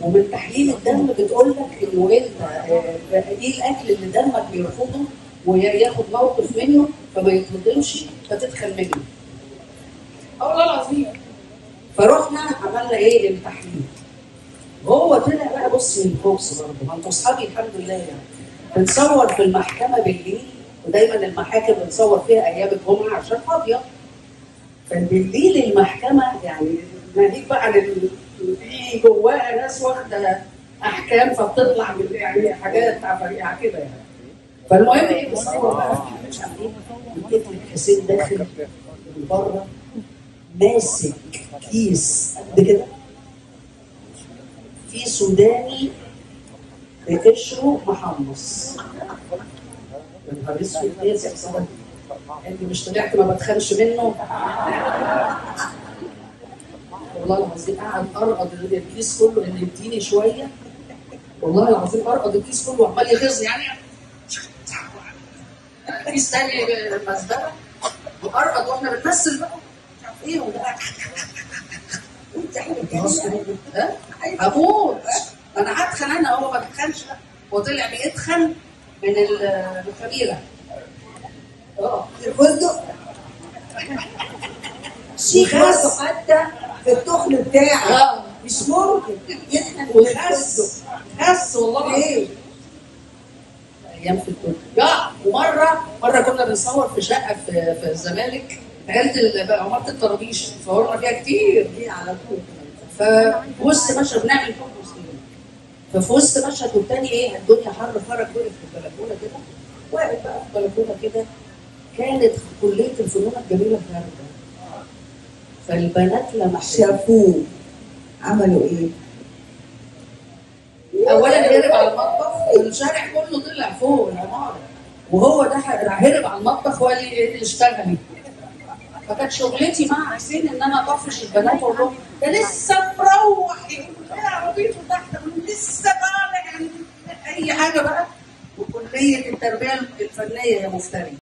ومن تحليل الدم بتقول لك انه انت آه، ايه الاكل اللي دمك بيرفضه وياخد موقف منه فما يتهضمش فتدخل منه اه والله العظيم فرحنا عملنا ايه التحليل هو طلع بقى بصي من الخبز برضه ما انتوا اصحابي الحمد لله يعني بنصور في المحكمه بالليل ودايما المحاكم بنصور فيها ايام الجمعه عشان فاضيه فبالليل المحكمه يعني ناهيك بقى عن ال- في جواها ناس واخده احكام فبتطلع من يعني حاجات عفريعه كده يعني فالمهم ايه بنصور بقى مش عارف ايه لقيت الحسين داخل من بره ماسك كيس قد كده في سوداني بقشره محمص يا نهار اسود ايه يا سي حسين انت مش طلعت ما بتخنش منه والله العظيم قعد ارقد الكيس كله ان اديني شويه والله العظيم ارقد الكيس كله وعمال يغز يعني كيس تاني مزبله وارقد واحنا بنمثل بقى مش عارف ايه وده وانت حاجه خلاص كده كده. ها؟ هموت انا هتخن انا هو ما بتخنش هو طلع بيتخن من ال- من الخميره اه في الفندق شيك وخس. برضه حتى في التخن بتاعك اه مش ممكن يتخن في الفندق وخس خس والله ليه؟ ايام في الدنيا يا ومره مره كنا بنصور في شقه في في الزمالك عيله ال- عماره الطرابيش صورنا فيها كتير ليه على طول ففي وسط مشهد بنعمل فوتوز كده ففي وسط مشهد والتاني ايه الدنيا حر فرج وقف في البلكونه كده واقف بقى في البلكونه كده كانت كليه الفنون الجميله بارده فالبنات لما شافوه عملوا ايه؟ اولا هرب على المطبخ والشارع كله طلع فوق العماره وهو ده هرب على المطبخ وقال لي ايه اللي اشتغلي فكانت شغلتي مع حسين ان انا طفش البنات واقول لهم ده لسه مروح يقول ايه عربيته تحت لسه طالع يعني اي حاجه بقى وكليه التربيه الفنيه يا مفتري